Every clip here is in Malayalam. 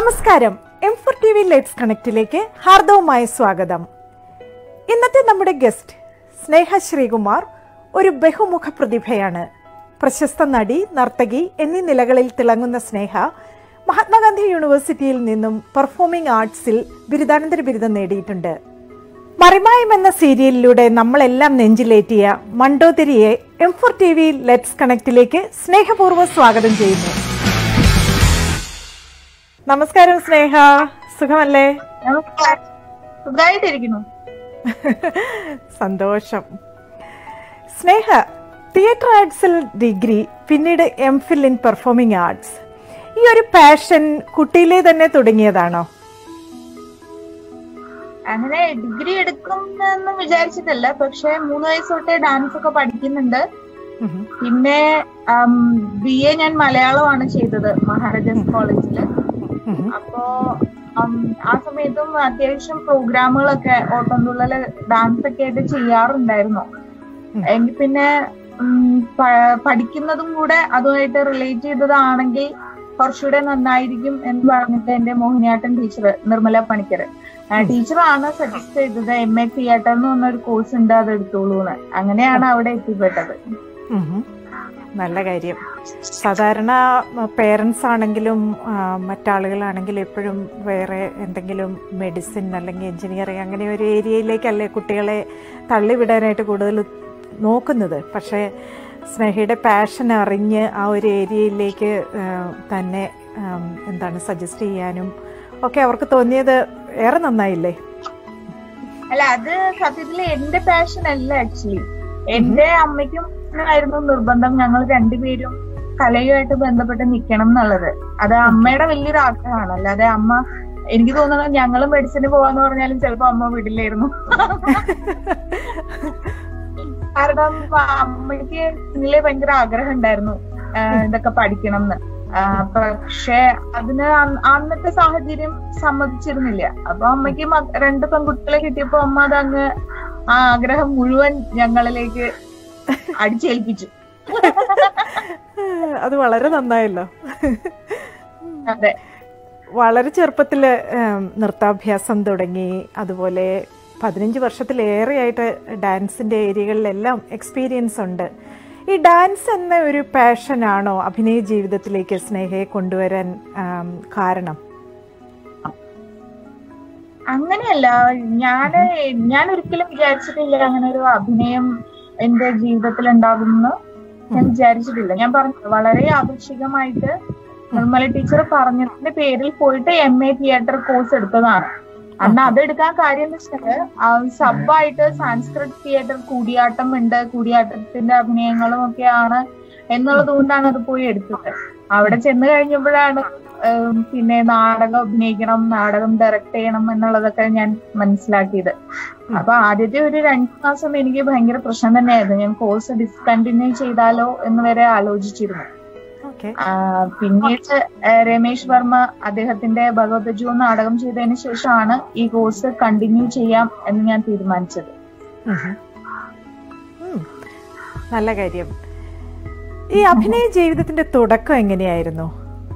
നമസ്കാരം M four T V let's കണക്റ്റിലേക്ക് ഹാർദവുമായ സ്വാഗതം ഇന്നത്തെ നമ്മുടെ ഗസ്റ്റ് സ്നേഹ ശ്രീകുമാർ ഒരു ബഹുമുഖ പ്രതിഭയാണ് പ്രശസ്ത നടി നർത്തകി എന്നീ നിലകളിൽ തിളങ്ങുന്ന സ്നേഹ മഹാത്മാഗാന്ധി യൂണിവേഴ്സിറ്റിയിൽ നിന്നും പെർഫോമിംഗ് ആർട്സിൽ ബിരുദാനന്തര ബിരുദം നേടിയിട്ടുണ്ട് മറിമായം എന്ന സീരിയലിലൂടെ നമ്മളെല്ലാം നെഞ്ചിലേറ്റിയ മണ്ടോതിരിയെ M four T V let's കണക്റ്റിലേക്ക് സ്നേഹപൂർവ്വം സ്വാഗതം ചെയ്യുന്നു നമസ്കാരം സ്നേഹ സുഖമല്ലേ നമസ്കാരം. സുഖായിട്ടിരിക്കുന്നു സന്തോഷം സ്നേഹ തിയേറ്റർ ആർട്സിൽ ഡിഗ്രി പിന്നീട് M Phil in performing arts ഈ ഒരു പാഷൻ കുട്ടിയിലെ തന്നെ തുടങ്ങിയതാണോ അങ്ങനെ ഡിഗ്രി എടുക്കും എന്ന് വിചാരിച്ചിട്ടല്ല പക്ഷെ മൂന്ന് വയസ്സ് തൊട്ടേ ഡാൻസ് ഒക്കെ പഠിക്കുന്നുണ്ട് ഉം. പിന്നെ ബി എ ഞാൻ മലയാളമാണ് ചെയ്തത് മഹാരാജാസ് കോളേജില് ഉം. അപ്പോ ഉം, ആ സമയത്തും അത്യാവശ്യം പ്രോഗ്രാമുകളൊക്കെ ഓട്ടംതുള്ളല് ഡാൻസ് ഒക്കെ ആയിട്ട് ചെയ്യാറുണ്ടായിരുന്നു ഉം. എങ്കിൽ പിന്നെ ഉം, പ- പഠിക്കുന്നതും കൂടെ അതുമായിട്ട് റിലേറ്റ് ചെയ്തതാണെങ്കിൽ കുറച്ചുകൂടെ നന്നായിരിക്കും എന്ന് പറഞ്ഞിട്ട് എന്റെ മോഹിനിയാട്ടം ടീച്ചർ നിർമ്മല പണിക്കർ ടീച്ചറാണ് സജസ്റ്റ് ചെയ്തത് എം എ തിയേറ്റർ എന്ന് പറഞ്ഞൊരു കോഴ്സ് ഉണ്ട് അത് എടുത്തോളൂ എന്ന് അങ്ങനെയാണ് അവിടെ എത്തിപ്പെട്ടത് ഉം. നല്ല കാര്യം സാധാരണ പേരൻസ് ആണെങ്കിലും ആ, മറ്റാളുകളാണെങ്കിലും എപ്പോഴും വേറെ എന്തെങ്കിലും മെഡിസിൻ അല്ലെങ്കിൽ എഞ്ചിനീയറിംഗ് അങ്ങനെ ഒരു ഏരിയയിലേക്കല്ലേ കുട്ടികളെ തള്ളിവിടാനായിട്ട് കൂടുതൽ നോക്കുന്നത് പക്ഷേ സ്നേഹയുടെ പാഷൻ അറിഞ്ഞ് ആ ഒരു ഏരിയയിലേക്ക് ആ, തന്നെ ആം, എന്താണ് സജസ്റ്റ് ചെയ്യാനും ഒക്കെ അവർക്ക് തോന്നിയത് ഏറെ നന്നായില്ലേ അല്ല അത് സത്യത്തിൽ എന്റെ പാഷൻ അല്ല ആക്ച്വലി എന്റെ അമ്മയ്ക്കും ആയിരുന്നു നിർബന്ധം ഞങ്ങൾ രണ്ടുപേരും കലയുമായിട്ട് ബന്ധപ്പെട്ട് നിൽക്കണം എന്നുള്ളത് അത് അമ്മയുടെ വലിയൊരു ആഗ്രഹമാണ് അല്ലാതെ അമ്മ എനിക്ക് തോന്നുന്നത് ഞങ്ങൾ മെഡിസിന് പോവാന്ന് പറഞ്ഞാലും ചിലപ്പോ അമ്മ വിടില്ലായിരുന്നു കാരണം അമ്മയ്ക്ക് ഇതിലെ ഭയങ്കര ആഗ്രഹം ഉണ്ടായിരുന്നു ആ, ഇതൊക്കെ പഠിക്കണം എന്ന് പക്ഷെ അതിന് അന്ന് അന്നത്തെ സാഹചര്യം സമ്മതിച്ചിരുന്നില്ല അപ്പൊ അമ്മയ്ക്ക് മ- രണ്ട് പെൺകുട്ടികളെ കിട്ടിയപ്പോ അമ്മ അതങ്ങ് ആ ആഗ്രഹം മുഴുവൻ ഞങ്ങളിലേക്ക് അടിച്ചേൽപ്പിച്ചു അത് വളരെ നന്നായല്ലോ അതെ വളരെ ചെറുപ്പത്തിൽ നൃത്താഭ്യാസം തുടങ്ങി അതുപോലെ പതിനഞ്ച് വർഷത്തിലേറെയായിട്ട് ഡാൻസിൻ്റെ ഏരിയകളിലെല്ലാം എക്സ്പീരിയൻസ് ഉണ്ട് ഈ ഡാൻസ് എന്ന ഒരു പാഷനാണോ അഭിനയ ജീവിതത്തിലേക്ക് സ്നേഹയെ കൊണ്ടുവരാൻ ആം, കാരണം അങ്ങനെയല്ല ഞാന് ഞാൻ ഒരിക്കലും വിചാരിച്ചിട്ടില്ല അങ്ങനെ ഒരു അഭിനയം എന്റെ ജീവിതത്തിൽ ഉണ്ടാകുമെന്ന് ഞാൻ വിചാരിച്ചിട്ടില്ല ഞാൻ പറഞ്ഞു വളരെ ആകർഷികമായിട്ട് നിർമ്മല ടീച്ചർ പറഞ്ഞതിന്റെ പേരിൽ പോയിട്ട് എം എ തിയേറ്റർ കോഴ്സ് എടുത്തതാണ് അന്ന് അതെടുക്കാൻ കാര്യം എന്ന് വെച്ചാല് സബായിട്ട് സാൻസ്ക്രിറ്റ് തിയേറ്റർ കൂടിയാട്ടം ഉണ്ട് കൂടിയാട്ടത്തിന്റെ അഭിനയങ്ങളും ഒക്കെയാണ് എന്നുള്ളത് കൊണ്ടാണ് അത് പോയി എടുത്തത് അവിടെ ചെന്ന് കഴിഞ്ഞപ്പോഴാണ് ഉം, പിന്നെ നാടകം അഭിനയിക്കണം നാടകം ഡയറക്ട് ചെയ്യണം എന്നുള്ളതൊക്കെ ഞാൻ മനസ്സിലാക്കിയത് അപ്പൊ ആദ്യത്തെ ഒരു രണ്ടു മാസം എനിക്ക് ഭയങ്കര പ്രശ്നം തന്നെയായിരുന്നു ഞാൻ കോഴ്സ് ഡിസ്കണ്ടിന്യൂ ചെയ്താലോ എന്ന് വരെ ആലോചിച്ചിരുന്നു ഓക്കെ ആ, പിന്നീട് ആ, രമേശ് വർമ്മ അദ്ദേഹത്തിന്റെ ഭഗവതജു നാടകം ചെയ്തതിന് ശേഷമാണ് ഈ കോഴ്സ് കണ്ടിന്യൂ ചെയ്യാം എന്ന് ഞാൻ തീരുമാനിച്ചത് നല്ല കാര്യം ഈ അഭിനയ ജീവിതത്തിന്റെ തുടക്കം എങ്ങനെയായിരുന്നു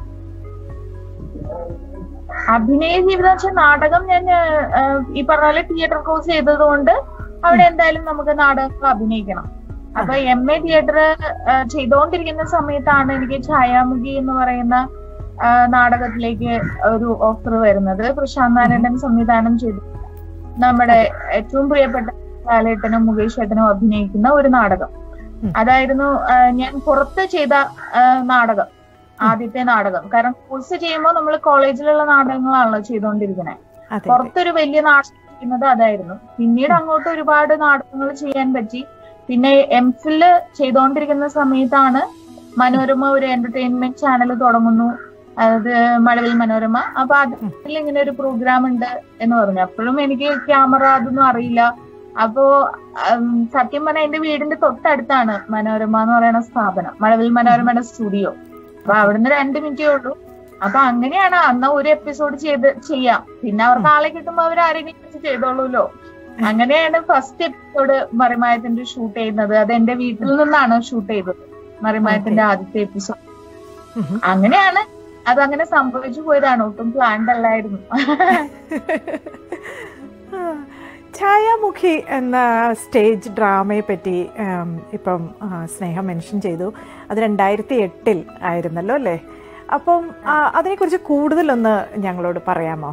അഭിനയ ജീവിതം വെച്ചാൽ നാടകം ഞാൻ ആ, ഈ പറഞ്ഞ പോലെ തിയേറ്റർ കോഴ്സ് ചെയ്തത് കൊണ്ട് അവിടെ എന്തായാലും നമുക്ക് നാടകങ്ങൾ അഭിനയിക്കണം അപ്പൊ എം എ തിയേറ്റർ ചെയ്തുകൊണ്ടിരിക്കുന്ന സമയത്താണ് എനിക്ക് ഛായാമുഖി എന്ന് പറയുന്ന ആ, നാടകത്തിലേക്ക് ഒരു ഓഫർ വരുന്നത് പ്രശാന്ത് നാരായണൻ സംവിധാനം ചെയ്തു നമ്മുടെ ഏറ്റവും പ്രിയപ്പെട്ട ലാലേട്ടനും മുകേഷ് ഏട്ടനും അഭിനയിക്കുന്ന ഒരു നാടകം ഉം. അതായിരുന്നു ആ, ഞാൻ പുറത്ത് ചെയ്ത ആ, നാടകം ആദ്യത്തെ നാടകം കാരണം കോഴ്സ് ചെയ്യുമ്പോൾ നമ്മൾ കോളേജിലുള്ള നാടകങ്ങളാണല്ലോ ചെയ്തുകൊണ്ടിരിക്കുന്നത് അതെ പുറത്തൊരു വലിയ നാടകം ചെയ്യുന്നത് അതായിരുന്നു പിന്നീട് അങ്ങോട്ട് ഒരുപാട് നാടകങ്ങൾ ചെയ്യാൻ പറ്റി പിന്നെ എം ഫില് ചെയ്തുകൊണ്ടിരിക്കുന്ന സമയത്താണ് മനോരമ ഒരു എന്റർടൈൻമെന്റ് ചാനൽ തുടങ്ങുന്നു അത് മഴവിൽ മനോരമ അപ്പൊ അതിൽ ഇങ്ങനെ ഒരു പ്രോഗ്രാം ഉണ്ട് എന്ന് പറഞ്ഞു അപ്പോഴും എനിക്ക് ക്യാമറ അതൊന്നും അറിയില്ല അപ്പോ ഉം, സത്യം പറഞ്ഞാൽ എന്റെ വീടിന്റെ തൊട്ടടുത്താണ് മനോരമ എന്ന് പറയുന്ന സ്ഥാപനം മഴവിൽ മനോരമയുടെ സ്റ്റുഡിയോ അപ്പൊ അവിടുന്ന് രണ്ട് മിനിറ്റേ ഉള്ളൂ അപ്പൊ അങ്ങനെയാണ് അന്ന് ഒരു എപ്പിസോഡ് ചെയ്ത് ചെയ്യാം പിന്നെ അവർക്ക് ആളെ കിട്ടുമ്പോ അവർ ആരെങ്കിലും വെച്ച് ചെയ്തോളൂല്ലോ അങ്ങനെയാണ് ഫസ്റ്റ് എപ്പിസോഡ് മറിമായത്തിന്റെ ഷൂട്ട് ചെയ്യുന്നത് അത് എന്റെ വീട്ടിൽ നിന്നാണ് ഷൂട്ട് ചെയ്തത് മറിമായത്തിന്റെ ആദ്യത്തെ എപ്പിസോഡ് ഉം. അങ്ങനെയാണ് അതങ്ങനെ സംഭവിച്ചു പോയതാണ് ഒട്ടും പ്ലാൻഡ് അല്ലായിരുന്നു ആ, ഛായാമുഖി എന്ന സ്റ്റേജ് ഡ്രാമയെ പറ്റി ഉം, ഇപ്പം ആ, സ്നേഹ മെൻഷൻ ചെയ്തു അത് രണ്ടായിരത്തി എട്ടിൽ ആയിരുന്നല്ലോ അല്ലേ അപ്പം ആ, അതിനെക്കുറിച്ച് കൂടുതലൊന്ന് ഞങ്ങളോട് പറയാമോ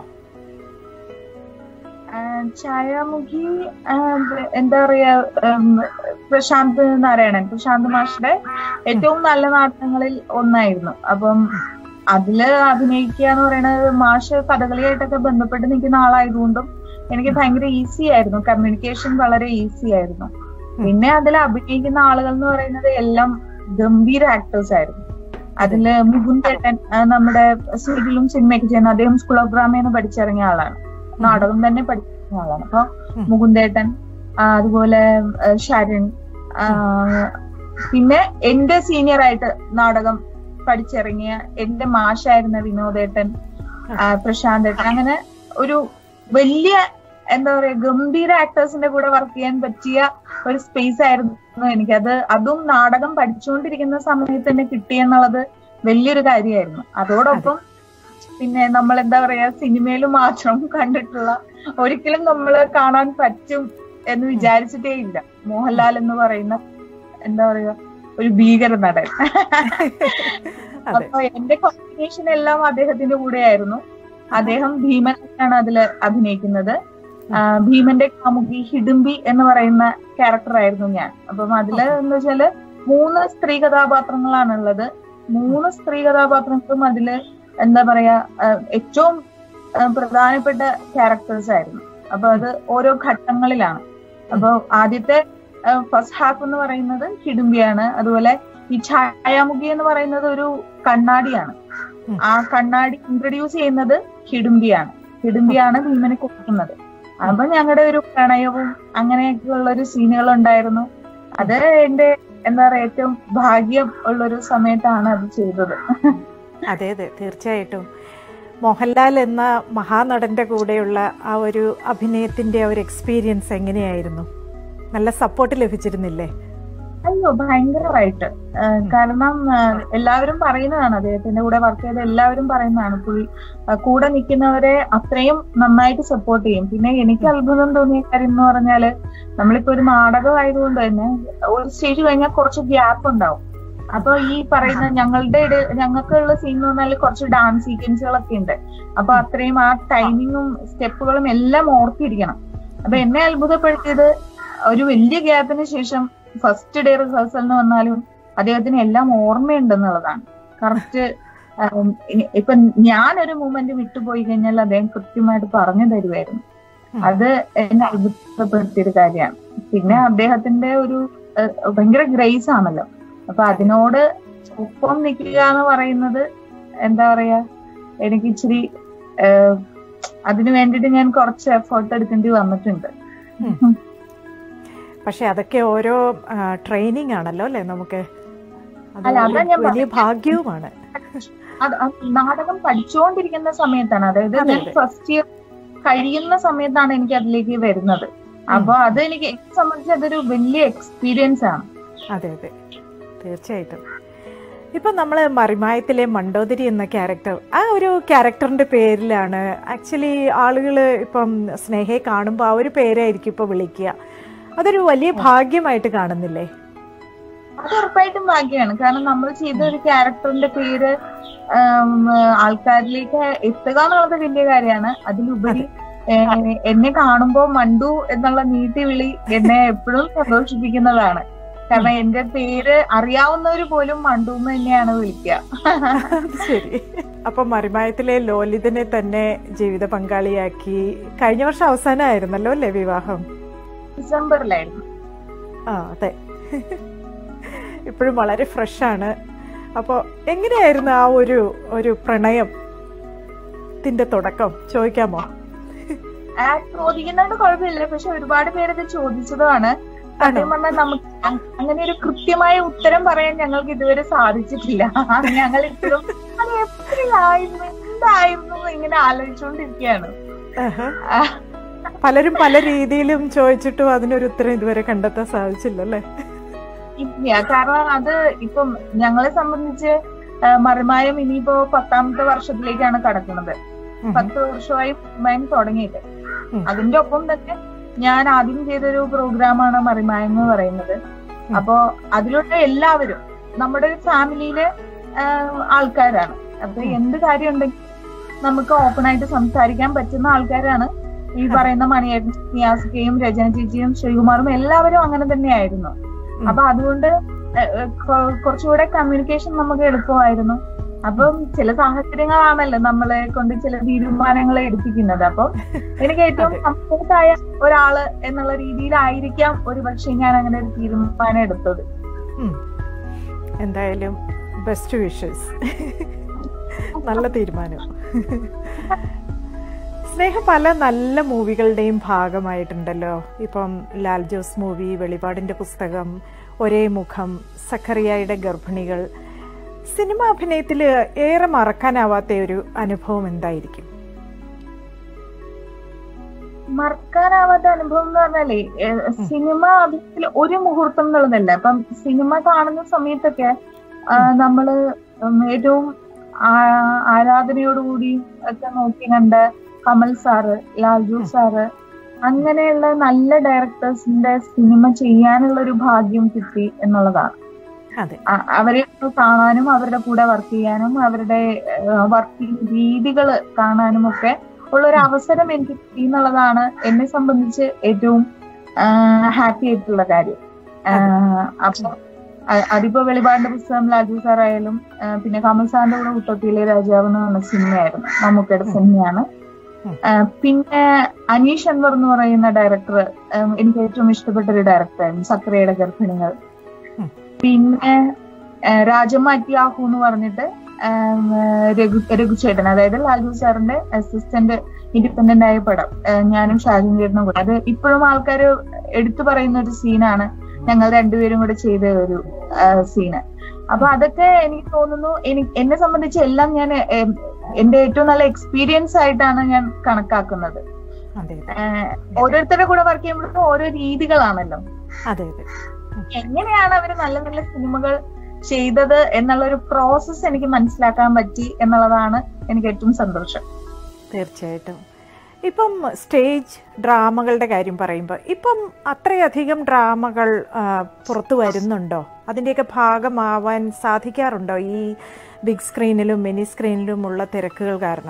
ആ, ഛായാമുഖി ആ, എന്താ പറയാ ഉം, പ്രശാന്ത് നാരായണൻ പ്രശാന്ത് മാഷിന്റെ ഏറ്റവും നല്ല നാടകങ്ങളിൽ ഒന്നായിരുന്നു അപ്പം അതില് അഭിനയിക്കുക എന്ന് പറയുന്നത് മാഷ് കഥകളിയായിട്ടൊക്കെ ബന്ധപ്പെട്ട് നിൽക്കുന്ന ആളായതുകൊണ്ടും എനിക്ക് ഭയങ്കര ഈസി ആയിരുന്നു കമ്മ്യൂണിക്കേഷൻ വളരെ ഈസി ആയിരുന്നു പിന്നെ അതിൽ അഭിനയിക്കുന്ന ആളുകൾ എന്ന് പറയുന്നത് എല്ലാം ഗംഭീര ആക്ടേഴ്സ് ആയിരുന്നു അതില് മുകുന്ദേട്ടൻ ആ, നമ്മുടെ സീരിയലും സിനിമയൊക്കെ ചെയ്യുന്ന അദ്ദേഹം സ്കൂൾ ഓഫ് ഡ്രാമയെന്ന് പഠിച്ചിറങ്ങിയ ആളാണ് നാടകം തന്നെ പഠിക്കുന്ന ആളാണ് അപ്പൊ ഉം. മുകുന്ദേട്ടൻ ആ, അതുപോലെ ആ, ശരൺ ആ, പിന്നെ എന്റെ സീനിയർ ആയിട്ട് നാടകം പഠിച്ചിറങ്ങിയ എന്റെ മാഷായിരുന്ന വിനോദേട്ടൻ ആ, പ്രശാന്തേട്ടൻ അങ്ങനെ ഒരു വലിയ എന്താ പറയാ ഗംഭീര ആക്ടേഴ്സിന്റെ കൂടെ വർക്ക് ചെയ്യാൻ പറ്റിയ ഒരു സ്പേസ് ആയിരുന്നു എനിക്ക് അത് അതും നാടകം പഠിച്ചുകൊണ്ടിരിക്കുന്ന സമയത്ത് തന്നെ കിട്ടിയെന്നുള്ളത് വലിയൊരു കാര്യമായിരുന്നു അതോടൊപ്പം പിന്നെ നമ്മൾ എന്താ പറയാ സിനിമയിൽ മാത്രം കണ്ടിട്ടുള്ള ഒരിക്കലും നമ്മൾ കാണാൻ പറ്റും എന്ന് വിചാരിച്ചിട്ടേ ഇല്ല മോഹൻലാൽ എന്ന് പറയുന്ന എന്താ പറയാ ഒരു ഭീകര നടൻ അതെ അപ്പൊ എന്റെ കോമ്പിനേഷൻ എല്ലാം അദ്ദേഹത്തിന്റെ കൂടെയായിരുന്നു അദ്ദേഹം ഭീമനാണ് അതിൽ അഭിനയിക്കുന്നത് ആ, ഭീമന്റെ കാമുകി ഹിഡുംബി എന്ന് പറയുന്ന ക്യാരക്ടർ ആയിരുന്നു ഞാൻ അപ്പം അതില് എന്ന് വെച്ചാല് മൂന്ന് സ്ത്രീ കഥാപാത്രങ്ങളാണുള്ളത് മൂന്ന് സ്ത്രീ കഥാപാത്രങ്ങളും അതില് എന്താ പറയാ ആ, ഏറ്റവും ആ, പ്രധാനപ്പെട്ട ക്യാരക്ടേഴ്സ് ആയിരുന്നു അപ്പൊ അത് ഓരോ ഘട്ടങ്ങളിലാണ് അപ്പൊ ആദ്യത്തെ ഫസ്റ്റ് ഹാഫ് എന്ന് പറയുന്നത് ഹിഡുംബിയാണ് അതുപോലെ ഈ ഛായാമുഖി എന്ന് പറയുന്നത് ഒരു കണ്ണാടിയാണ് ഉം. ആ കണ്ണാടി ഇൻട്രൊഡ്യൂസ് ചെയ്യുന്നത് ഹിഡുംബിയാണ് ഹിഡുംബിയാണ് ഭീമനെ കൊടുക്കുന്നത് അപ്പൊ ഞങ്ങളുടെ ഒരു പ്രണയവും അങ്ങനെയൊക്കെയുള്ള ഒരു സീനുകൾ ഉണ്ടായിരുന്നു അത് എന്റെ എന്താ പറയാ ഏറ്റവും ഭാഗ്യം ഉള്ളൊരു സമയത്താണ് അത് ചെയ്തത് അതെ അതെ തീർച്ചയായിട്ടും മോഹൻലാൽ എന്ന മഹാനടന്റെ കൂടെയുള്ള ആ ഒരു അഭിനയത്തിന്റെ ആ ഒരു എക്സ്പീരിയൻസ് എങ്ങനെയായിരുന്നു നല്ല സപ്പോർട്ട് ലഭിച്ചിരുന്നില്ലേ അയ്യോ ഭയങ്കരമായിട്ട് ആ, കാരണം ആ, എല്ലാവരും പറയുന്നതാണ് അദ്ദേഹത്തിന്റെ കൂടെ വർക്ക് ചെയ്ത എല്ലാവരും പറയുന്നതാണ് പുള്ളി ആ, കൂടെ നിൽക്കുന്നവരെ അത്രയും നന്നായിട്ട് സപ്പോർട്ട് ചെയ്യും പിന്നെ എനിക്ക് അത്ഭുതം തോന്നിയ കാര്യം എന്ന് പറഞ്ഞാല് നമ്മളിപ്പോ ഒരു നാടകം ആയതുകൊണ്ട് തന്നെ ഒരു സ്റ്റേജ് കഴിഞ്ഞാൽ കുറച്ച് ഗ്യാപ്പ് ഉണ്ടാവും അപ്പൊ ഈ പറയുന്ന ഞങ്ങളുടെ ഇട ഞങ്ങൾക്കുള്ള സീൻ എന്ന് പറഞ്ഞാൽ കുറച്ച് ഡാൻസ് സീക്വൻസുകളൊക്കെ ഉണ്ട് അപ്പൊ അത്രയും ആ ടൈമിങ്ങും സ്റ്റെപ്പുകളും എല്ലാം ഓർത്തിരിക്കണം അപ്പൊ എന്നെ അത്ഭുതപ്പെടുത്തിയത് ഒരു വലിയ ഗ്യാപ്പിന് ശേഷം ഫസ്റ്റ് ഡേ റിഹേഴ്സൽ എന്ന് വന്നാലും അദ്ദേഹത്തിന് എല്ലാം ഓർമ്മയുണ്ടെന്നുള്ളതാണ് കറക്റ്റ് ഇപ്പൊ ഞാനൊരു മൂമെന്റ് വിട്ടുപോയി കഴിഞ്ഞാൽ അദ്ദേഹം കൃത്യമായിട്ട് പറഞ്ഞു തരുമായിരുന്നു അത് എന്നെ അത്ഭുതപ്പെടുത്തിയൊരു കാര്യമാണ് പിന്നെ അദ്ദേഹത്തിന്റെ ഒരു ഏഹ്, ഭയങ്കര ഗ്രേസ് ആണല്ലോ അപ്പൊ അതിനോട് ഒപ്പം നിൽക്കുക എന്ന് പറയുന്നത് എന്താ പറയാ എനിക്ക് ഇച്ചിരി ഏഹ്, അതിനു വേണ്ടിയിട്ട് ഞാൻ കുറച്ച് എഫേർട്ട് എടുക്കേണ്ടി വന്നിട്ടുണ്ട് പക്ഷെ അതൊക്കെ ഓരോ ട്രെയിനിങ് ആണല്ലോ അല്ലേ നമുക്ക് അത് അല്ല, അതാ ഒരു ഞാൻ വലിയ ഭാഗ്യവുമാണ് അത് ആ നാടകം പഠിച്ചുകൊണ്ടിരിക്കുന്ന സമയത്താണ് അതായത് അതെ, ഞാൻ അതെ. ഫസ്റ്റ് ഇയർ കഴിയുന്ന സമയത്താണ് എനിക്ക് അതിലേക്ക് വരുന്നത് അപ്പൊ അത് എനിക്ക് എന്നെ സംബന്ധിച്ച് അതൊരു വലിയ എക്സ്പീരിയൻസ് ആണ് അതെ അതെ തീർച്ചയായിട്ടും ഇപ്പം നമ്മൾ മറിമായത്തിലെ മണ്ടോദരി എന്ന ക്യാരക്ടർ ആ ഒരു ക്യാരക്ടറിന്റെ പേരിലാണ് ആക്ച്വലി ആളുകൾ ഇപ്പം സ്നേഹയെ കാണുമ്പോൾ ആ ഒരു പേരായിരിക്കും ഇപ്പോൾ വിളിക്കുക അതൊരു വലിയ ഭാഗ്യമായിട്ട് കാണുന്നില്ലേ അത് ഉറപ്പായിട്ടും ഭാഗ്യമാണ് കാരണം നമ്മൾ ചെയ്ത ഒരു ക്യാരക്ടറിന്റെ പേര് ആം, ആൾക്കാരിലേക്ക് എത്തുക എന്നുള്ളത് വലിയ കാര്യമാണ് അതിലുപരി ഏഹ്, എന്നെ കാണുമ്പോ മണ്ടു എന്നുള്ള നീട്ടി വിളി എന്നെ എപ്പോഴും സന്തോഷിപ്പിക്കുന്നതാണ് കാരണം എന്റെ പേര് അറിയാവുന്നവര് പോലും മണ്ടു എന്ന് തന്നെയാണ് വിളിക്കുക ശരി അപ്പം മറിമായത്തിലെ ലോലിതനെ തന്നെ ജീവിത പങ്കാളിയാക്കി കഴിഞ്ഞ വർഷം അവസാനമായിരുന്നല്ലോ അല്ലേ വിവാഹം ഡിസംബറിലായിരുന്നു ആ അതെ ഇപ്പോഴും വളരെ ഫ്രഷാണ് അപ്പോൾ എങ്ങനെയായിരുന്നു ആ ഒരു ഒരു പ്രണയത്തിന്റെ തുടക്കം ചോദിക്കാമോ ആ ചോദിക്കുന്നതുകൊണ്ട് കുഴപ്പമില്ല പക്ഷെ ഒരുപാട് പേരത് ചോദിച്ചതുമാണ് സത്യം പറഞ്ഞാൽ നമുക്ക് അ- അങ്ങനെ ഒരു കൃത്യമായ ഉത്തരം പറയാൻ ഞങ്ങൾക്ക് ഇതുവരെ സാധിച്ചിട്ടില്ല ഞങ്ങൾ ഇപ്പോഴും അത് എപ്പോഴായിരുന്നു എന്തായിരുന്നു എന്ന് ഇങ്ങനെ ആലോചിച്ചുകൊണ്ടിരിക്കുകയാണ് ആഹാ. ആ, പലരും പല രീതിയിലും ചോദിച്ചിട്ടും അതിനൊരു ഉത്തരം ഇതുവരെ കണ്ടെത്താൻ സാധിച്ചില്ല അല്ലേ ഇല്ല കാരണം അത് ഇപ്പം ഞങ്ങളെ സംബന്ധിച്ച് ആ, മറിമായം ഇനിയിപ്പോ പത്താമത്തെ വർഷത്തിലേക്കാണ് കടക്കുന്നത് ഉം. പത്ത് വർഷമായി മറിമായം തുടങ്ങിയിട്ട് ഉം. അതിന്റെ ഒപ്പം തന്നെ ഞാൻ ആദ്യം ചെയ്തൊരു പ്രോഗ്രാമാണ് മറിമായം എന്ന് പറയുന്നത് ഉം. അപ്പോ അതിലൂടെ എല്ലാവരും നമ്മുടെ ഒരു ഫാമിലിയിലെ ആ, ആൾക്കാരാണ് അപ്പൊ ഉം. എന്ത് കാര്യം ഉണ്ടെങ്കിലും നമുക്ക് ഓപ്പൺ ആയിട്ട് സംസാരിക്കാൻ പറ്റുന്ന ആൾക്കാരാണ് ഈ പറയുന്ന മണിയേട്ടൻ നിയാസിക്കയും രചന ചേച്ചിയും ശ്രീകുമാറും എല്ലാവരും അങ്ങനെ തന്നെയായിരുന്നു ഉം. അപ്പൊ അതുകൊണ്ട് ഏഹ്, ഏഹ്, കൊ- കുറച്ചുകൂടെ കമ്മ്യൂണിക്കേഷൻ നമുക്ക് എളുപ്പമായിരുന്നു അപ്പം ചില സാഹചര്യങ്ങളാണല്ലോ നമ്മളെ കൊണ്ട് ചില തീരുമാനങ്ങൾ എടുപ്പിക്കുന്നത് അപ്പം എനിക്ക് ഏറ്റവും അതെ. കംഫർട്ടായ ഒരാള് എന്നുള്ള രീതിയിലായിരിക്കാം ഒരു പക്ഷേ ഞാൻ അങ്ങനെ ഒരു തീരുമാനം എടുത്തത് ഉം. എന്തായാലും ബെസ്റ്റ് വിഷസ് നല്ല തീരുമാനം സ്നേഹ പല നല്ല മൂവികളുടെയും ഭാഗമായിട്ടുണ്ടല്ലോ ഇപ്പം ലാൽ ജോസ് മൂവി വെളിപാടിന്റെ പുസ്തകം ഒരേ മുഖം സഖറിയായുടെ ഗർഭിണികൾ സിനിമ അഭിനയത്തിൽ ഏറെ മറക്കാനാവാത്ത ഒരു അനുഭവം എന്തായിരിക്കും മറക്കാനാവാത്ത അനുഭവം എന്ന് പറഞ്ഞാലേ ഏഹ്, സിനിമ അതിൽ ഒരു മുഹൂർത്തം എന്നുള്ളതല്ല ഇപ്പം സിനിമ കാണുന്ന സമയത്തൊക്കെ ആ, നമ്മള് ഉം ഏറ്റവും ആ- ആരാധനയോടുകൂടി ഒക്കെ നോക്കി കണ്ട കമൽ സാറ് ലാൽജു സാറ് അങ്ങനെയുള്ള നല്ല ഡയറക്ടേഴ്സിന്റെ സിനിമ ചെയ്യാനുള്ള ഒരു ഭാഗ്യം കിട്ടി എന്നുള്ളതാണ് അതെ അ- അവരെ ഒന്ന് കാണാനും അവരുടെ കൂടെ വർക്ക് ചെയ്യാനും അവരുടെ വർക്കിംഗ് രീതികൾ കാണാനും ഒക്കെ ഉള്ള ഒരു അവസരം എനിക്ക് കിട്ടി എന്നുള്ളതാണ് എന്നെ സംബന്ധിച്ച് ഏറ്റവും ഹാപ്പി ആയിട്ടുള്ള കാര്യം ആഹ് അപ്പൊ അ- അതിപ്പോ വെളിപാടിന്റെ പുസ്തകം ലാജു സാർ ആയാലും ആഹ് പിന്നെ കമൽ സാറിന്റെ കൂടെ ഉട്ടത്തിയിലെ രാജാവ് എന്ന് പറഞ്ഞ സിനിമയായിരുന്നു മമ്മൂക്കയുടെ സിനിമയാണ് ഉം. ആഹ് പിന്നെ അനീഷ് അൻവർ എന്ന് പറയുന്ന ഡയറക്ടർ എനിക്ക് ഏറ്റവും ഇഷ്ടപ്പെട്ട ഒരു ഡയറക്ടറായിരുന്നു സക്രയുടെ ഗർഭിണികൾ ഉം. പിന്നെ ആഹ് രാജമാറ്റിയാഹു എന്ന് പറഞ്ഞിട്ട് ആം, രഘു രഘുചേട്ടൻ അതായത് ലാൽജു സാറിന്റെ അസിസ്റ്റന്റ് ഇൻഡിപെൻഡന്റ് ആയ പടം ആഹ് ഞാനും ഷാജും ചേട്ടനും കൂടെ അത് ഇപ്പോഴും ആൾക്കാർ എടുത്തു പറയുന്ന ഒരു സീനാണ് ഞങ്ങൾ രണ്ടുപേരും കൂടെ ചെയ്ത ഒരു സീന് അപ്പൊ അതൊക്കെ എനിക്ക് തോന്നുന്നു എനിക്ക് എന്നെ സംബന്ധിച്ച് എല്ലാം ഞാൻ ഏം, എന്റെ ഏറ്റവും നല്ല എക്സ്പീരിയൻസ് ആയിട്ടാണ് ഞാൻ കണക്കാക്കുന്നത് അതെ അതെ ആഹ് ഓരോരുത്തരുടെ കൂടെ വർക്ക് ചെയ്യുമ്പോഴും ഓരോ രീതികളാണല്ലോ അതെ അതെ എങ്ങനെയാണ് അവർ നല്ല നല്ല സിനിമകൾ ചെയ്തത് എന്നുള്ള ഒരു പ്രോസസ്സ് എനിക്ക് മനസ്സിലാക്കാൻ പറ്റി എന്നുള്ളതാണ് എനിക്ക് ഏറ്റവും സന്തോഷം തീർച്ചയായിട്ടും ഇപ്പം സ്റ്റേജ് ഡ്രാമകളുടെ കാര്യം പറയുമ്പോൾ ഇപ്പം അത്രയധികം ഡ്രാമകൾ ആ, പുറത്തു വരുന്നുണ്ടോ അതിൻ്റെയൊക്കെ ഭാഗമാവാൻ സാധിക്കാറുണ്ടോ ഈ ബിഗ് സ്ക്രീനിലും മിനി സ്ക്രീനിലും ഉള്ള തിരക്കുകൾ കാരണം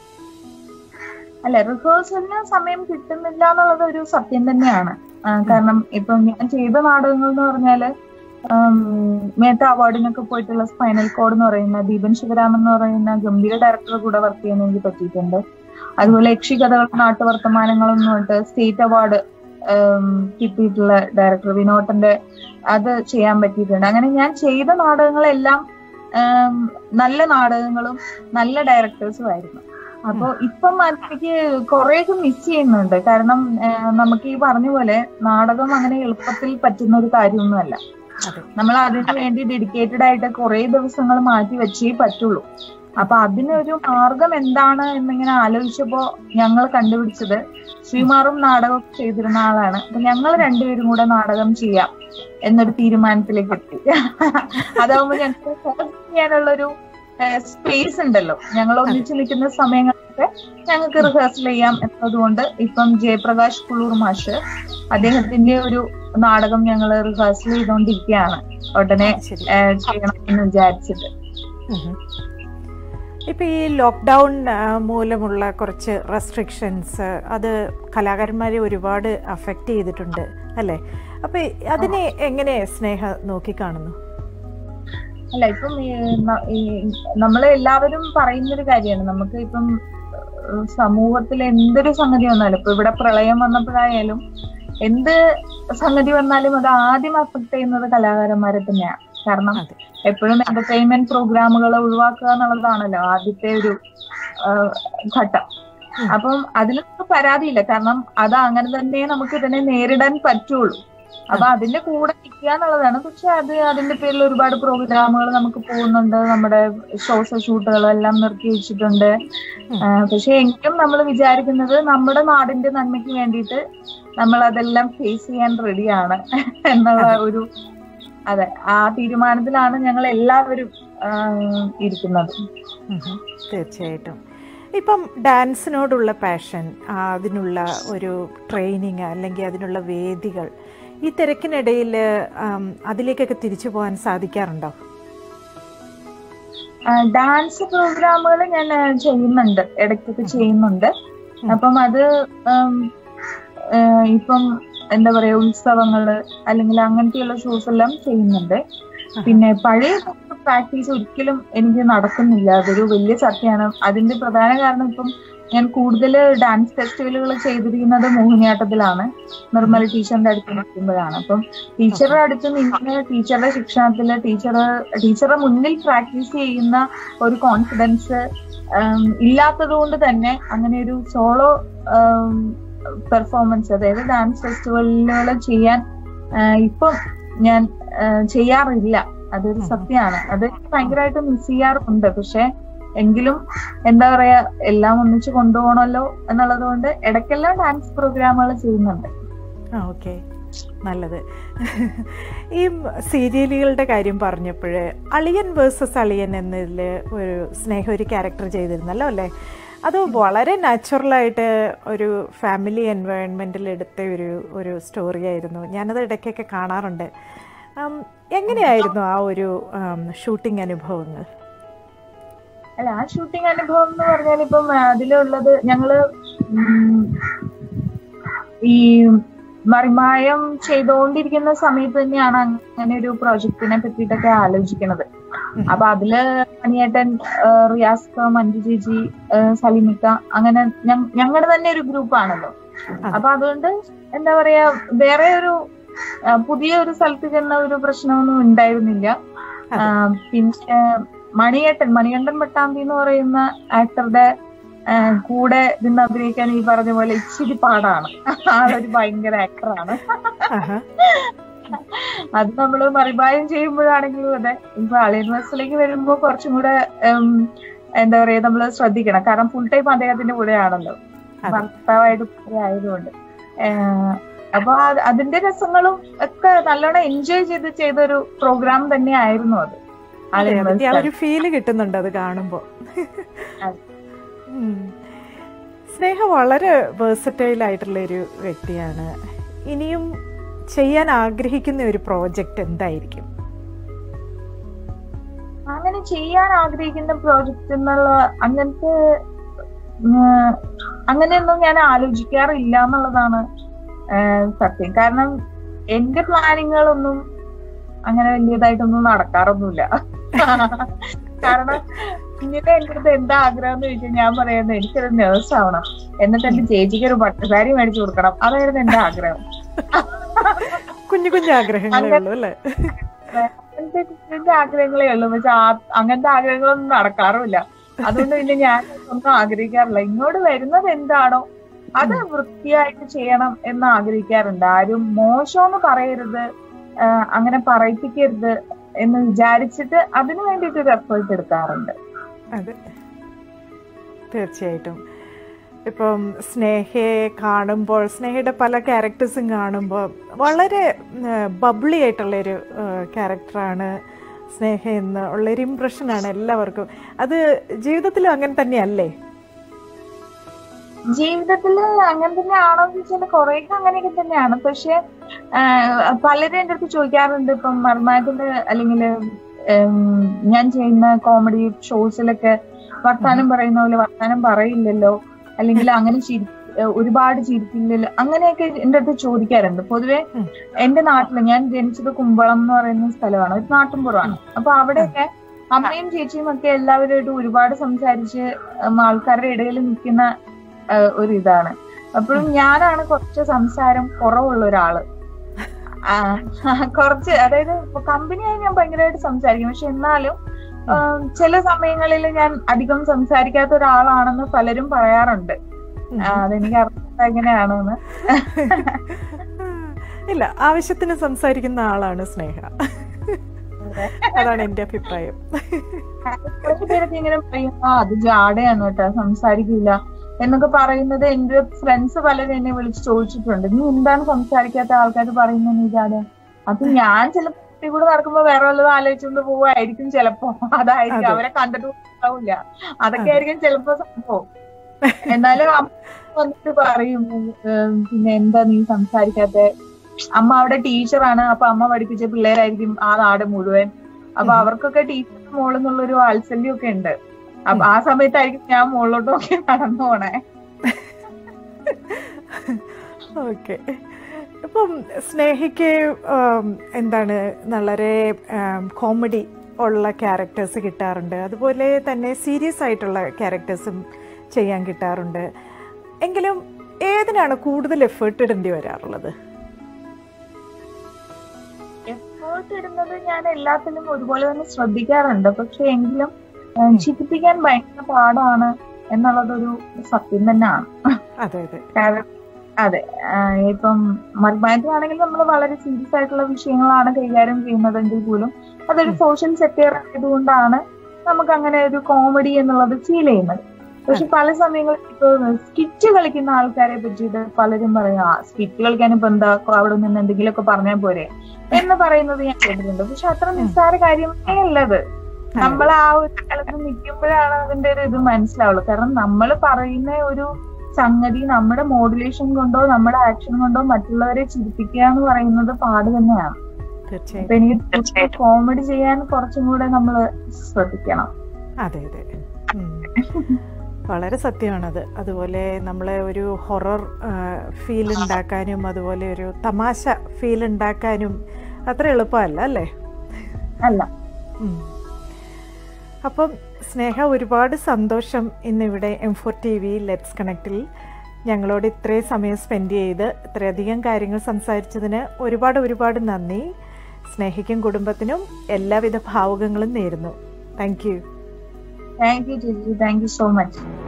അല്ല റിഹേഴ്സലിന് സമയം കിട്ടുന്നില്ല എന്നുള്ളത് ഒരു സത്യം തന്നെയാണ് ആ, കാരണം ഇപ്പം ഞാൻ ചെയ്ത നാടകങ്ങൾ എന്ന് പറഞ്ഞാല് ആം, മേത്ത അവാർഡിനൊക്കെ പോയിട്ടുള്ള സ്പൈനൽ കോഡ് എന്ന് പറയുന്ന ദീപൻ ശിവരാമൻ എന്ന് പറയുന്ന ഗംഭീര ഡയറക്ടറുടെ കൂടെ വർക്ക് ചെയ്യാൻ എനിക്ക് പറ്റിയിട്ടുണ്ട് അതുപോലെ യക്ഷികഥകൾ നാട്ടുവർത്തമാനങ്ങളും എന്ന് പറഞ്ഞിട്ട് സ്റ്റേറ്റ് അവാർഡ് കിട്ടിയിട്ടുള്ള ഡയറക്ടർ വിനോട്ടന്റെ അത് ചെയ്യാൻ പറ്റിയിട്ടുണ്ട് അങ്ങനെ ഞാൻ ചെയ്ത നാടകങ്ങളെല്ലാം ആം, നല്ല നാടകങ്ങളും നല്ല ഡയറക്ടേഴ്സും ആയിരുന്നു അപ്പൊ ഇപ്പം എനിക്ക് കുറെയൊക്കെ മിസ് ചെയ്യുന്നുണ്ട് കാരണം ആഹ് നമുക്ക് ഈ പറഞ്ഞ പോലെ നാടകം അങ്ങനെ എളുപ്പത്തിൽ പറ്റുന്ന ഒരു കാര്യമൊന്നുമല്ല അതെ നമ്മൾ അതിനു വേണ്ടി ഡെഡിക്കേറ്റഡ് ആയിട്ട് കുറെ ദിവസങ്ങൾ മാറ്റി വെച്ചേ പറ്റുള്ളൂ അപ്പൊ അതിനൊരു മാർഗം എന്താണ് എന്നിങ്ങനെ ആലോചിച്ചപ്പോ ഞങ്ങൾ കണ്ടുപിടിച്ചത് ശ്രീമാറും നാടകം ചെയ്തിരുന്ന ആളാണ് അപ്പൊ ഞങ്ങൾ രണ്ടുപേരും കൂടെ നാടകം ചെയ്യാം എന്നൊരു തീരുമാനത്തിലേക്ക് എത്തി അതാവുമ്പോ ഞങ്ങൾക്ക് focus ചെയ്യാനുള്ളൊരു സ്പേസ് ഉണ്ടല്ലോ ഞങ്ങൾ ഒന്നിച്ചു നിൽക്കുന്ന സമയങ്ങളൊക്കെ ഞങ്ങൾക്ക് റിഹേഴ്സൽ ചെയ്യാം എന്നതുകൊണ്ട് ഇപ്പം ജയപ്രകാശ് കുള്ളൂർ മാഷ് അദ്ദേഹത്തിന്റെ ഒരു നാടകം ഞങ്ങൾ റിഹേഴ്സൽ ചെയ്തുകൊണ്ടിരിക്കുകയാണ് ഉടനെ ശരി ഏഹ്, ചെയ്യണം എന്ന് വിചാരിച്ചിട്ട് ഉം. ഇപ്പൊ ഈ ലോക്ക്ഡൗൺ മൂലമുള്ള കുറച്ച് റെസ്ട്രിക്ഷൻസ് അത് കലാകാരന്മാരെ ഒരുപാട് അഫക്റ്റ് ചെയ്തിട്ടുണ്ട് അല്ലേ അപ്പൊ അതിനെ എങ്ങനെ സ്നേഹ നോക്കിക്കാണുന്നു അല്ല ഇപ്പം ഈ ന- ഈ നമ്മളെ എല്ലാവരും പറയുന്നൊരു കാര്യമാണ് നമുക്ക് ഇപ്പം ഏഹ്, സമൂഹത്തിൽ എന്തൊരു സംഗതി വന്നാലും ഇപ്പൊ ഇവിടെ പ്രളയം വന്നപ്പോഴായാലും എന്ത് സംഗതി വന്നാലും അത് ആദ്യം അഫക്ട് ചെയ്യുന്നത് കലാകാരന്മാരെ തന്നെയാണ് കാരണം അതെ എപ്പോഴും എന്റർടൈൻമെന്റ് പ്രോഗ്രാമുകൾ ഒഴിവാക്കുക എന്നുള്ളതാണല്ലോ ആദ്യത്തെ ഒരു ആഹ്, ഘട്ടം ഉം. അപ്പം അതിലൊന്നും പരാതിയില്ല കാരണം അത് അങ്ങനെ തന്നെ നമുക്ക് ഇതിനെ നേരിടാൻ പറ്റുള്ളൂ അപ്പൊ അതിന്റെ കൂടെ നിൽക്കുക എന്നുള്ളതാണ് പക്ഷെ അത് അതിന്റെ പേരിൽ ഒരുപാട് പ്രോഗ്രാമുകൾ നമുക്ക് പോകുന്നുണ്ട് നമ്മുടെ ഷോസ് ഷൂട്ടുകളും എല്ലാം നിർത്തി വെച്ചിട്ടുണ്ട് ഉം. ആഹ് പക്ഷെ എങ്കിലും നമ്മൾ വിചാരിക്കുന്നത് നമ്മുടെ നാടിന്റെ നന്മയ്ക്ക് വേണ്ടിയിട്ട് നമ്മൾ അതെല്ലാം ഫേസ് ചെയ്യാൻ റെഡിയാണ് എന്നുള്ള ഒരു അതെ ആ തീരുമാനത്തിലാണ് ഞങ്ങൾ എല്ലാവരും ആ, ഇരിക്കുന്നത് ഉം. തീർച്ചയായിട്ടും ഇപ്പം ഡാൻസിനോടുള്ള പാഷൻ അതിനുള്ള ഒരു ട്രെയിനിങ് അല്ലെങ്കിൽ അതിനുള്ള വേദികൾ ഈ തിരക്കിനിടയിൽ ആം, അതിലേക്കൊക്കെ തിരിച്ചു പോകാൻ സാധിക്കാറുണ്ടോ ഡാൻസ് പ്രോഗ്രാമുകൾ ഞാൻ ആ, ചെയ്യുന്നുണ്ട് ഇടയ്ക്കൊക്കെ ചെയ്യുന്നുണ്ട് അപ്പം അത് ഉം, ആ, ഇപ്പം എന്താ പറയാ ഉത്സവങ്ങള് അല്ലെങ്കിൽ അങ്ങനത്തെയുള്ള ഷോസ് എല്ലാം ചെയ്യുന്നുണ്ട് പിന്നെ പഴയ പ്രാക്ടീസ് ഒരിക്കലും എനിക്ക് നടക്കുന്നില്ല അതൊരു വലിയ സത്യമാണ് അതിന്റെ പ്രധാന കാരണം ഇപ്പം ഞാൻ കൂടുതൽ ഡാൻസ് ഫെസ്റ്റിവലുകൾ ചെയ്തിരിക്കുന്നത് മോഹിനിയാട്ടത്തിലാണ് നിർമ്മല ടീച്ചറിന്റെ അടുത്ത് നിൽക്കുമ്പോഴാണ് അപ്പം ടീച്ചറുടെ അടുത്ത് നിന്ന് ടീച്ചറുടെ ശിക്ഷണത്തില് ടീച്ചർ ടീച്ചറുടെ മുന്നിൽ പ്രാക്ടീസ് ചെയ്യുന്ന ഒരു കോൺഫിഡൻസ് ഇല്ലാത്തത് കൊണ്ട് തന്നെ അങ്ങനെ ഒരു സോളോ പെർഫോമൻസ് അതായത് ഡാൻസ് ഫെസ്റ്റിവലുകൾ ചെയ്യാൻ ആഹ് ഇപ്പം ഞാൻ ആഹ് ചെയ്യാറില്ല അതൊരു സത്യമാണ് അത് ഭയങ്കരമായിട്ട് മിസ് ചെയ്യാറുണ്ട് പക്ഷെ എങ്കിലും എന്താ പറയാ എല്ലാം ഒന്നിച്ച് കൊണ്ടുപോകണമല്ലോ എന്നുള്ളത് കൊണ്ട് ഇടയ്ക്കെല്ലാം ഡാൻസ് പ്രോഗ്രാമുകൾ ചെയ്യുന്നുണ്ട് ആ ഓക്കെ നല്ലത് ഈ സീരിയലുകളുടെ കാര്യം പറഞ്ഞപ്പോൾ അളിയൻ വേഴ്സസ് അളിയൻ എന്നതിൽ ഒരു സ്നേഹ ഒരു ക്യാരക്ടർ ചെയ്തിരുന്നല്ലോ അല്ലേ അത് വളരെ നാച്ചുറലായിട്ട് ഒരു ഫാമിലി എൻവയോൺമെൻറ്റിൽ എടുത്ത ഒരു ഒരു സ്റ്റോറി ആയിരുന്നു ഞാനത് ഇടയ്ക്കൊക്കെ കാണാറുണ്ട് ആം, എങ്ങനെയായിരുന്നു ആ ഒരു ഷൂട്ടിംഗ് അനുഭവങ്ങൾ അല്ല ആ ഷൂട്ടിംഗ് അനുഭവം എന്ന് പറഞ്ഞാൽ ഇപ്പം അതിലുള്ളത് ഞങ്ങള് ഉം, ഈ മറിമായം ചെയ്തുകൊണ്ടിരിക്കുന്ന സമയത്ത് തന്നെയാണ് അങ്ങനെ ഒരു പ്രോജക്റ്റിനെ പറ്റിയിട്ടൊക്കെ ആലോചിക്കുന്നത് അപ്പൊ അതില് മണിയേട്ടൻ ഏഹ്, റിയാസ് മഞ്ജു ചേച്ചി ഏഹ്, സലിമിക്ക അങ്ങനെ ഞങ്ങളുടെ തന്നെ ഒരു ഗ്രൂപ്പാണല്ലോ അപ്പൊ അതുകൊണ്ട് എന്താ പറയാ വേറെ ഒരു ആ, പുതിയ ഒരു സ്ഥലത്ത് ചെന്ന ഒരു പ്രശ്നമൊന്നും ഉണ്ടായിരുന്നില്ല ആ, പിന്നെ മണിയേട്ടൻ മണികണ്ഠൻ പട്ടാമ്പി എന്ന് പറയുന്ന ആക്ടറുടെ ആ, കൂടെ നിന്ന് അഭിനയിക്കാൻ ഈ പറഞ്ഞ പോലെ ഇച്ചിരി പാടാണ് ആളൊരു ഭയങ്കര ആക്ടറാണ് ആഹാ. അത് നമ്മള് മറിമായം ചെയ്യുമ്പോഴാണെങ്കിലും അതെ ഇപ്പൊ അളിയൻ ബസ്സിലേക്ക് വരുമ്പോ കുറച്ചും കൂടെ ഉം, എന്താ പറയാ നമ്മള് ശ്രദ്ധിക്കണം കാരണം ഫുൾ ടൈം അദ്ദേഹത്തിന്റെ കൂടെയാണല്ലോ അതെ. ഭർത്താവായിട്ട് കൂടെ ആയതുകൊണ്ട് ഏഹ്, അപ്പൊ അത് അതിന്റെ രസങ്ങളും ഒക്കെ നല്ലോണം എൻജോയ് ചെയ്ത് ചെയ്തൊരു പ്രോഗ്രാം തന്നെ ആയിരുന്നു അത് അതെ, അളിയൻ അതിന്റെ ആ ബസ് ഒരു ഫീല് കിട്ടുന്നുണ്ട് അത് കാണുമ്പോൾ അതെ. സ്നേഹ വളരെ വേഴ്സറ്റൈൽ ആയിട്ടുള്ള ഒരു വ്യക്തിയാണ് ഇനിയും ചെയ്യാൻ ആഗ്രഹിക്കുന്ന ഒരു പ്രോജക്റ്റ് എന്തായിരിക്കും അങ്ങനെ ചെയ്യാൻ ആഗ്രഹിക്കുന്ന പ്രോജക്റ്റ് എന്നുള്ള അങ്ങനത്തെ ഉം, അങ്ങനെയൊന്നും ഞാൻ ആലോചിക്കാറില്ല എന്നുള്ളതാണ് ഏഹ്, സത്യം കാരണം എന്റെ പ്ലാനിങ്ങുകളൊന്നും അങ്ങനെ വലിയതായിട്ടൊന്നും നടക്കാറൊന്നുമില്ല കാരണം ഇങ്ങനെ എന്റെ അടുത്ത് എന്താ ആഗ്രഹം എന്ന് ചോദിച്ചാൽ ഞാൻ പറയുന്നത് എനിക്കൊരു നേഴ്സ് ആവണം എന്നിട്ട് എന്റെ ചേച്ചിക്ക് ഒരു പട്ടുസാരി മേടിച്ചു കൊടുക്കണം അതായിരുന്നു എന്റെ ആഗ്രഹം കുഞ്ഞു കുഞ്ഞു ആഗ്രഹങ്ങളേ ഉള്ളൂ അല്ലേ അങ്ങനത്തെ കുഞ്ഞിന്റെ ആഗ്രഹങ്ങളേ ഉള്ളൂ പക്ഷെ ആ- അങ്ങനത്തെ ആഗ്രഹങ്ങളൊന്നും നടക്കാറുമില്ല അതുകൊണ്ട് പിന്നെ ഞാൻ ഒന്നും ആഗ്രഹിക്കാറില്ല ഇങ്ങോട്ട് വരുന്നത് എന്താണോ അത് വൃത്തിയായിട്ട് ചെയ്യണം എന്ന് ആഗ്രഹിക്കാറുണ്ട് ആരും മോശമെന്ന് പറയരുത് ആ, അങ്ങനെ പറയിപ്പിക്കരുത് എന്ന് വിചാരിച്ചിട്ട് അതിനു വേണ്ടിയിട്ട് ഒരു എഫേർട്ട് എടുക്കാറുണ്ട് അതെ തീർച്ചയായിട്ടും ഇപ്പം സ്നേഹയെ കാണുമ്പോൾ സ്നേഹയുടെ പല ക്യാരക്ടേഴ്സും കാണുമ്പോൾ വളരെ ബബ്ലി ആയിട്ടുള്ളൊരു ക്യാരക്ടറാണ് സ്നേഹ എന്ന് ഉള്ളൊരു ഇമ്പ്രഷനാണ് എല്ലാവർക്കും അത് ജീവിതത്തിലും അങ്ങനെ തന്നെയല്ലേ ജീവിതത്തില് അങ്ങനെ തന്നെ ആണോ എന്ന് ചോദിച്ചാൽ കുറെയൊക്കെ അങ്ങനെയൊക്കെ തന്നെയാണ് പക്ഷെ പലരും എന്റെ അടുത്ത് ചോദിക്കാറുണ്ട് ഇപ്പം മർമായത്തിന്റെ അല്ലെങ്കിൽ ഞാൻ ചെയ്യുന്ന കോമഡി ഷോസിലൊക്കെ വർത്താനം പറയുന്ന പോലെ വർത്താനം പറയില്ലല്ലോ അല്ലെങ്കിൽ അങ്ങനെ ചിരി ഏഹ് ഒരുപാട് ചിരിക്കില്ലല്ലോ അങ്ങനെയൊക്കെ എന്റെ അടുത്ത് ചോദിക്കാറുണ്ട് പൊതുവെ ഉം. എന്റെ നാട്ടില് ഞാൻ ജനിച്ചത് കുമ്പളം എന്ന് പറയുന്ന സ്ഥലമാണ് ഒരു നാട്ടിൻപുറമാണ് അപ്പൊ അവിടെയൊക്കെ അമ്മയും ചേച്ചിയും ഒക്കെ എല്ലാവരുമായിട്ട് ഒരുപാട് സംസാരിച്ച് ഉം, ആൾക്കാരുടെ ഇടയിൽ നിൽക്കുന്ന ഏഹ്, ഒരു ഇതാണ് അപ്പോഴും ഞാനാണ് കുറച്ച് സംസാരം കുറവുള്ള ഒരാള് ആ, കുറച്ച് അതായത് കമ്പനിയായി ഞാൻ ഭയങ്കരമായിട്ട് സംസാരിക്കും പക്ഷെ എന്നാലും ആ, ചില സമയങ്ങളിൽ ഞാൻ അധികം സംസാരിക്കാത്ത ഒരാളാണെന്ന് പലരും പറയാറുണ്ട് ആ, അതെനിക്ക് അറിയാത്ത എങ്ങനെയാണെന്ന് ഇല്ല ആവശ്യത്തിന് സംസാരിക്കുന്ന ആളാണ് സ്നേഹ അതാണ് എൻ്റെ അഭിപ്രായം കുറച്ച് പേരൊക്കെ ഇങ്ങനെ പറയും ആ അത് ജാടയാണ് കേട്ടോ സംസാരിക്കില്ല എന്നൊക്കെ പറയുന്നത് എന്റെ ഫ്രണ്ട്സ് പലരും എന്നെ വിളിച്ച് ചോദിച്ചിട്ടുണ്ട് നീ എന്താണ് സംസാരിക്കാത്ത ആൾക്കാർ പറയുന്നത് നീ ജാട അപ്പൊ ഞാൻ ചിലപ്പോ റോട്ടിൽ കൂടെ നടക്കുമ്പോ വേറെ വല്ലതും ആലോചിച്ചുകൊണ്ട് പോവായിരിക്കും ചിലപ്പോ അതായിരിക്കും അതെ. അവരെ കണ്ടിട്ട് ഉണ്ടാവില്ല അതൊക്കെ ആയിരിക്കും ചിലപ്പോ സംഭവം എന്നാലും അമ്മ വന്നിട്ട് പറയും ഉം, പിന്നെ എന്താ നീ സംസാരിക്കാത്ത അമ്മ അവിടെ ടീച്ചറാണ് അപ്പൊ അമ്മ പഠിപ്പിച്ച പിള്ളേരായിരിക്കും ആ നാട് മുഴുവൻ അപ്പൊ ഉം. അവർക്കൊക്കെ ടീച്ചർ മോളെന്നുള്ള ഒരു വാത്സല്യം ഒക്കെ ഉണ്ട് അപ്പൊ ആ സമയത്തായിരിക്കും ഞാൻ മുകളിലോട്ട് നോക്കി നടന്നു പോണേ ഓക്കെ ഇപ്പം സ്നേഹിക്ക് ഉം, എന്താണ് വളരെ കോമഡി ഉള്ള ക്യാരക്ടേഴ്സ് കിട്ടാറുണ്ട് അതുപോലെ തന്നെ സീരിയസ് ആയിട്ടുള്ള ക്യാരക്ടേഴ്സും ചെയ്യാൻ കിട്ടാറുണ്ട് എങ്കിലും ഏതിനാണ് കൂടുതൽ എഫേർട്ട് ഇടേണ്ടി വരാറുള്ളത് എഫേർട്ട് ഇടുന്നത് ഞാൻ എല്ലാത്തിലും ഒരുപോലെ തന്നെ ശ്രദ്ധിക്കാറുണ്ട് പക്ഷെ എങ്കിലും ഏഹ്, ചിരിപ്പിക്കാൻ ഭയങ്കര പാടാണ് എന്നുള്ളതൊരു സത്യം തന്നെയാണ് അതെ അതെ കാരണം അതെ ആഹ് ഇപ്പം മർമായത്തിലാണെങ്കിൽ നമ്മൾ വളരെ സീരിയസ് ആയിട്ടുള്ള വിഷയങ്ങളാണ് കൈകാര്യം ചെയ്യുന്നതെങ്കിൽ പോലും അതൊരു സോഷ്യൽ സെക്ടർ ആയതുകൊണ്ടാണ് നമുക്ക് അങ്ങനെ ഒരു കോമഡി എന്നുള്ളത് ഫീൽ ചെയ്യുന്നത് പക്ഷെ പല സമയങ്ങളിൽ ഇപ്പൊ സ്കിറ്റ് കളിക്കുന്ന ആൾക്കാരെ പറ്റിയിട്ട് പലരും പറയും ആ സ്കിറ്റ് കളിക്കാൻ ഇപ്പൊ എന്താ അവിടെ നിന്ന് എന്തെങ്കിലുമൊക്കെ പറഞ്ഞാൽ പോരെ എന്ന് പറയുന്നത് ഞാൻ കേട്ടിട്ടുണ്ട് പക്ഷെ അത്ര നിസ്സാര കാര്യമേ അല്ലത് നമ്മൾ ആ ഒരു സ്ഥലത്ത് നിൽക്കുമ്പോഴാണ് അതിന്റെ ഒരു ഇത് മനസ്സിലാവുള്ളൂ കാരണം നമ്മൾ പറയുന്ന ഒരു സംഗതി നമ്മുടെ മോഡുലേഷൻ കൊണ്ടോ നമ്മുടെ ആക്ഷൻ കൊണ്ടോ മറ്റുള്ളവരെ ചിരിപ്പിക്കുക എന്ന് പറയുന്നത് പാട് തന്നെയാണ് തീർച്ചയായും അപ്പൊ എനിക്ക് കോമഡി ചെയ്യാൻ കുറച്ചും കൂടെ നമ്മൾ ശ്രദ്ധിക്കണം അതെ അതെ ഉം. വളരെ സത്യമാണത് അതുപോലെ നമ്മളെ ഒരു ഹൊറർ ഫീൽ ഉണ്ടാക്കാനും അതുപോലെ ഒരു തമാശ ഫീൽ ഉണ്ടാക്കാനും അത്ര എളുപ്പമല്ല അല്ലേ അല്ല ഉം. അപ്പം സ്നേഹ ഒരുപാട് സന്തോഷം ഇന്നിവിടെ M four T V let's കണക്റ്റിൽ ഞങ്ങളോട് ഇത്രയും സമയം സ്പെൻഡ് ചെയ്ത് ഇത്രയധികം കാര്യങ്ങൾ സംസാരിച്ചതിന് ഒരുപാട് ഒരുപാട് നന്ദി സ്നേഹിക്കും കുടുംബത്തിനും എല്ലാവിധ ഭാവുകങ്ങളും നേരുന്നു താങ്ക് യു താങ്ക് യു ചേച്ചി താങ്ക് യു സോ മച്ച്